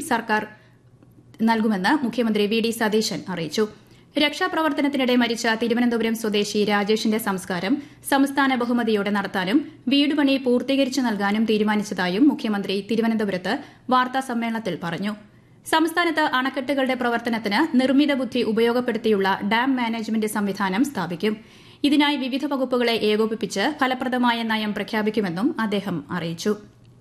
സർക്കാർ നൽകുമെന്ന് മുഖ്യമന്ത്രി വി ഡി സതീശൻ അറിയിച്ചു രക്ഷാപ്രവർത്തനത്തിനിടെ മരിച്ച തിരുവനന്തപുരം സ്വദേശി രാജേഷിന്റെ സംസ്കാരം സംസ്ഥാന ബഹുമതിയോടെ നടത്താനും വീടുപണി പൂർത്തീകരിച്ചു നൽകാനും തീരുമാനിച്ചതായും മുഖ്യമന്ത്രി തിരുവനന്തപുരത്ത് വാർത്താസമ്മേളനത്തിൽ പറഞ്ഞു സംസ്ഥാനത്ത് അണക്കെട്ടുകളുടെ പ്രവർത്തനത്തിന് നിർമ്മിത ബുദ്ധി ഉപയോഗപ്പെടുത്തിയുള്ള ഡാം മാനേജ്മെന്റ് സംവിധാനം സ്ഥാപിക്കും ഇതിനായി വിവിധ വകുപ്പുകളെ ഏകോപിപ്പിച്ച് ഫലപ്രദമായ നയം പ്രഖ്യാപിക്കുമെന്നും അദ്ദേഹം അറിയിച്ചു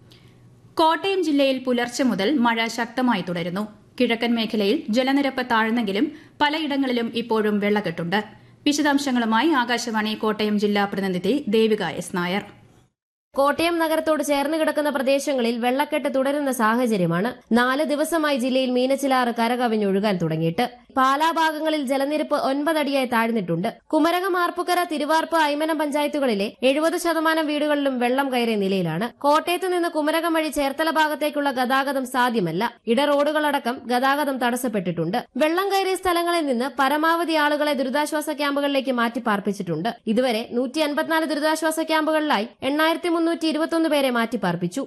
കോട്ടയം ജില്ലയിൽ പുലർച്ചെ മുതൽ മഴ ശക്തമായി തുടരുന്നു കിഴക്കൻ മേഖലയിൽ ജലനിരപ്പ് താഴ്ന്നെങ്കിലും പലയിടങ്ങളിലും ഇപ്പോഴും വെള്ളക്കെട്ടുണ്ട് വിശദാംശങ്ങളുമായി ആകാശവാണി കോട്ടയം ജില്ലാ പ്രതിനിധി ദേവിക എസ് നായർ കോട്ടയം നഗരത്തോട് ചേർന്ന് കിടക്കുന്ന പ്രദേശങ്ങളിൽ വെള്ളക്കെട്ട് തുടരുന്ന സാഹചര്യമാണ് നാല് ദിവസമായി ജില്ലയിൽ മീനച്ചിലാറ് കരകവിഞ്ഞൊഴുകാൻ തുടങ്ങിയിട്ട് പാലാ ഭാഗങ്ങളിൽ ജലനിരപ്പ് ഒൻപതടിയായി താഴ്ന്നിട്ടുണ്ട് കുമരകം ആർപ്പുക്കര തിരുവാർപ്പ് ഐമനം പഞ്ചായത്തുകളിലെ എഴുപത് ശതമാനം വീടുകളിലും വെള്ളം കയറിയ നിലയിലാണ് കോട്ടയത്ത് നിന്ന് കുമരകം വഴി ചേർത്തല ഭാഗത്തേക്കുള്ള ഗതാഗതം സാധ്യമല്ല ഇട റോഡുകളടക്കം ഗതാഗതം തടസ്സപ്പെട്ടിട്ടുണ്ട് വെള്ളം കയറിയ സ്ഥലങ്ങളിൽ നിന്ന് പരമാവധി ആളുകളെ ദുരിതാശ്വാസ ക്യാമ്പുകളിലേക്ക് മാറ്റി പാർപ്പിച്ചിട്ടുണ്ട് ഇതുവരെ നൂറ്റി അൻപത്തിനാല് ദുരിതാശ്വാസ ക്യാമ്പുകളിലായി എണ്ണായിരത്തി മുന്നൂറ്റി ഇരുപത്തൊന്ന് പേരെ മാറ്റി പാർപ്പിച്ചു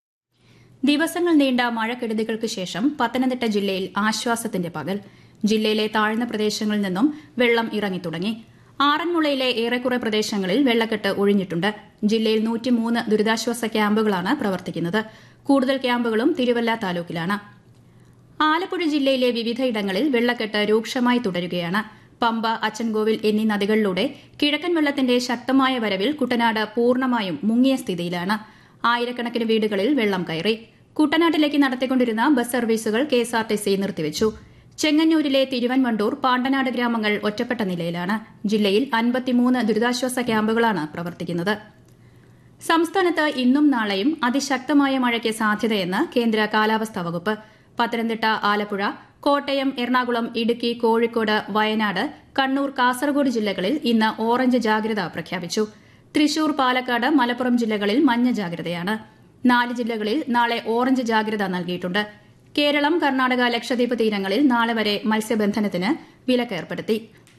ദിവസങ്ങൾ നീണ്ട മഴക്കെടുതികൾക്ക് ശേഷം പത്തനംതിട്ട ജില്ലയിൽ ആശ്വാസത്തിന്റെ പകൽ ജില്ലയിലെ താഴ്ന്ന പ്രദേശങ്ങളിൽ നിന്നും വെള്ളം ഇറങ്ങിത്തുടങ്ങി ആറന്മുളയിലെ ഏറെക്കുറെ പ്രദേശങ്ങളിൽ വെള്ളക്കെട്ട് ഒഴിഞ്ഞിട്ടുണ്ട് ജില്ലയിൽ നൂറ്റിമൂന്ന് ദുരിതാശ്വാസ ക്യാമ്പുകളാണ് പ്രവർത്തിക്കുന്നത് കൂടുതൽ ക്യാമ്പുകളും തിരുവല്ല താലൂക്കിലാണ് ആലപ്പുഴ ജില്ലയിലെ വിവിധയിടങ്ങളിൽ വെള്ളക്കെട്ട് രൂക്ഷമായി തുടരുകയാണ് പമ്പ അച്ചൻകോവിൽ എന്നീ നദികളിലൂടെ കിഴക്കൻ വെള്ളത്തിന്റെ ശക്തമായ വരവിൽ കുട്ടനാട് പൂർണ്ണമായും മുങ്ങിയ സ്ഥിതിയിലാണ് ആയിരക്കണക്കിന് വീടുകളിൽ വെള്ളം കയറി കുട്ടനാട്ടിലേക്ക് നടത്തിക്കൊണ്ടിരുന്ന ബസ് സർവീസുകൾ കെഎസ്ആർടിസി നിർത്തിവച്ചു ചെങ്ങന്നൂരിലെ തിരുവൻവണ്ടൂർ പാണ്ടനാട് ഗ്രാമങ്ങൾ ഒറ്റപ്പെട്ട നിലയിലാണ് ജില്ലയിൽ അൻപത്തിമൂന്ന് ദുരിതാശ്വാസ ക്യാമ്പുകളാണ് പ്രവർത്തിക്കുന്നത് സംസ്ഥാനത്ത് ഇന്നും നാളെയും അതിശക്തമായ മഴയ്ക്ക് സാധ്യതയെന്ന് കേന്ദ്ര കാലാവസ്ഥാ വകുപ്പ് പത്തനംതിട്ട ആലപ്പുഴ കോട്ടയം എറണാകുളം ഇടുക്കി കോഴിക്കോട് വയനാട് കണ്ണൂർ കാസർഗോഡ് ജില്ലകളിൽ ഇന്ന് ഓറഞ്ച് ജാഗ്രത പ്രഖ്യാപിച്ചു തൃശൂർ പാലക്കാട് മലപ്പുറം ജില്ലകളിൽ മഞ്ഞ ജാഗ്രതയാണ് നാല് ജില്ലകളിൽ നാളെ ഓറഞ്ച് ജാഗ്രത നൽകിയിട്ടുണ്ട് കേരളം കർണാടക ലക്ഷദ്വീപ് തീരങ്ങളിൽ നാളെ വരെ മത്സ്യബന്ധനത്തിന് വിലക്കേർപ്പെടുത്തി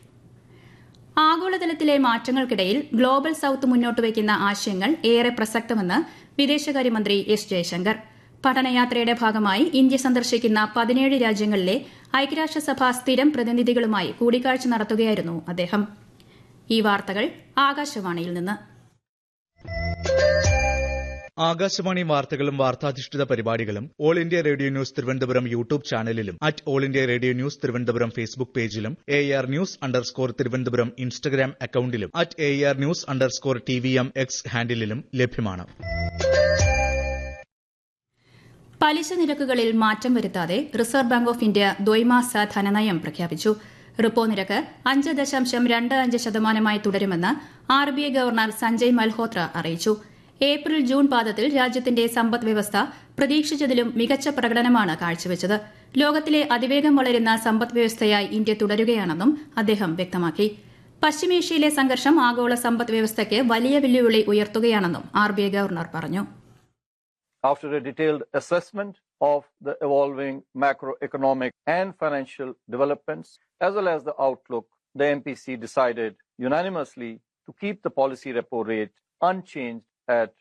ആഗോളതലത്തിലെ മാറ്റങ്ങൾക്കിടയിൽ ഗ്ലോബൽ സൌത്ത് മുന്നോട്ട് വയ്ക്കുന്ന ആശയങ്ങൾ ഏറെ പ്രസക്തമെന്ന് വിദേശകാര്യമന്ത്രി എസ് ജയശങ്കർ പഠനയാത്രയുടെ ഭാഗമായി ഇന്ത്യ സന്ദർശിക്കുന്ന പതിനേഴ് രാജ്യങ്ങളിലെ ഐക്യരാഷ്ട്രസഭ സ്ഥിരം പ്രതിനിധികളുമായി കൂടിക്കാഴ്ച നടത്തുകയായിരുന്നു അദ്ദേഹം ഈ വാർത്തകൾ ആകാശവാണിയിൽ നിന്ന് ആകാശവാണി വാർത്തകളും വാർത്താധിഷ്ഠിത പരിപാടികളും All India Radio News Thiruvananthapuram YouTube ചാനലിലും at All India Radio News Thiruvananthapuram Facebook പേജിലും A R news underscore Thiruvananthapuram Instagram അക്കൌണ്ടിലും at A R news underscore T V M X ഹാൻഡിലും ലഭ്യമാണ് പലിശ നിരക്കുകളിൽ മാറ്റം വരുത്താതെ റിസർവ് ബാങ്ക് ഓഫ് ഇന്ത്യ ദ്വൈമാസ ധനനയം പ്രഖ്യാപിച്ചു റിപ്പോ നിരക്ക് അഞ്ച് ദശാംശം രണ്ട് അഞ്ച് ശതമാനമായി തുടരുമെന്ന് R B I governor Sanjay Malhotra അറിയിച്ചു ഏപ്രിൽ ജൂൺ പാദത്തിൽ രാജ്യത്തിന്റെ സമ്പദ് വ്യവസ്ഥ പ്രതീക്ഷിച്ചതിലും മികച്ച പ്രകടനമാണ് കാഴ്ചവെച്ചത് ലോകത്തിലെ അതിവേഗം വളരുന്ന സമ്പദ് വ്യവസ്ഥയായി ഇന്ത്യ തുടരുകയാണെന്നും അദ്ദേഹം വ്യക്തമാക്കി പശ്ചിമേഷ്യയിലെ സംഘർഷം ആഗോള സമ്പദ് വ്യവസ്ഥയ്ക്ക് വലിയ വെല്ലുവിളി ഉയർത്തുകയാണെന്നും ആർ ബി ഐ ഗവർണർ പറഞ്ഞു After a detailed assessment of the evolving macroeconomic and financial developments, as well as the outlook, the MPC decided unanimously to keep the policy repo rate unchanged at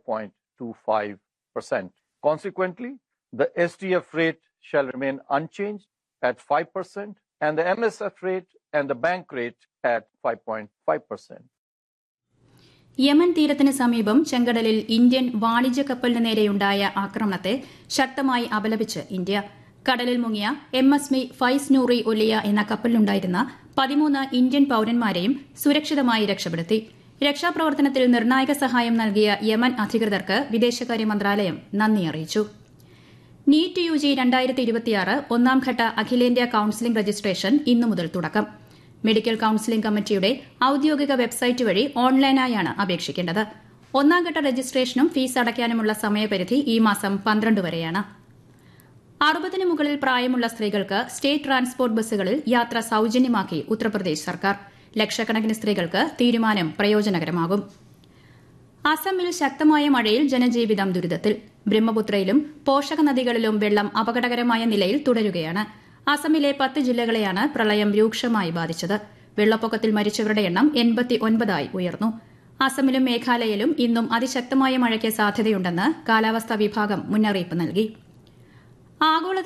5.25%. Consequently, the SDF rate shall remain unchanged at 5% and the MSF rate and the bank rate at 5.5%. Yemen തീരത്തിന് സമീപം ചെങ്കടലിൽ Indian വാണിജ്യ കപ്പലിന് നേരെയുണ്ടായ ആക്രമണത്തെ ശക്തമായി അപലപിച്ച് India കടലിൽ മുങ്ങിയ എം എസ് മി ഫൈസ് നൂറി ഒലിയ എന്ന കപ്പലിലുണ്ടായിരുന്ന പതിമൂന്ന് ഇന്ത്യൻ പൌരന്മാരെയും സുരക്ഷിതമായി രക്ഷപ്പെടുത്തി രക്ഷാപ്രവർത്തനത്തിൽ നിർണായക സഹായം നൽകിയ യമൻ അധികൃതർക്ക് വിദേശകാര്യ മന്ത്രാലയം നന്ദി അറിയിച്ചു നീറ്റ് യു ജി രണ്ടായിരത്തി ഇരുപത്തിയാറ് ഒന്നാം ഘട്ട അഖിലേന്ത്യാ കൌൺസിലിംഗ് രജിസ്ട്രേഷൻ ഇന്നു മുതൽ തുടക്കം മെഡിക്കൽ കൌൺസിലിംഗ് കമ്മിറ്റിയുടെ ഔദ്യോഗിക വെബ്സൈറ്റ് വഴി ഓൺലൈനായാണ് അപേക്ഷിക്കേണ്ടത് ഒന്നാം ഘട്ട രജിസ്ട്രേഷനും ഫീസ് അടയ്ക്കാനുമുള്ള സമയപരിധി ഈ മാസം പന്ത്രണ്ട് വരെയാണ് അറുപതിന് മുകളിൽ പ്രായമുള്ള സ്ത്രീകൾക്ക് സ്റ്റേറ്റ് ട്രാൻസ്പോർട്ട് ബസ്സുകളിൽ യാത്ര സൌജന്യമാക്കി ഉത്തർപ്രദേശ് സർക്കാർ ലക്ഷക്കണക്കിന് സ്ത്രീകൾക്ക് തീരുമാനം പ്രയോജനകരമാകും അസമിൽ ശക്തമായ മഴയിൽ ജനജീവിതം ദുരിതത്തിൽ ബ്രഹ്മപുത്രയിലും പോഷക നദികളിലും വെള്ളം അപകടകരമായ നിലയിൽ തുടരുകയാണ് അസമിലെ പത്ത് ജില്ലകളെയാണ് പ്രളയം രൂക്ഷമായി ബാധിച്ചത് വെള്ളപ്പൊക്കത്തിൽ മരിച്ചവരുടെ എണ്ണം എൺപത്തി ഒൻപതായി ഉയർന്നു അസമിലും മേഘാലയയിലും ഇന്നും അതിശക്തമായ മഴയ്ക്ക് സാധ്യതയുണ്ടെന്ന് കാലാവസ്ഥാ വിഭാഗം മുന്നറിയിപ്പ് നൽകി ആഗോള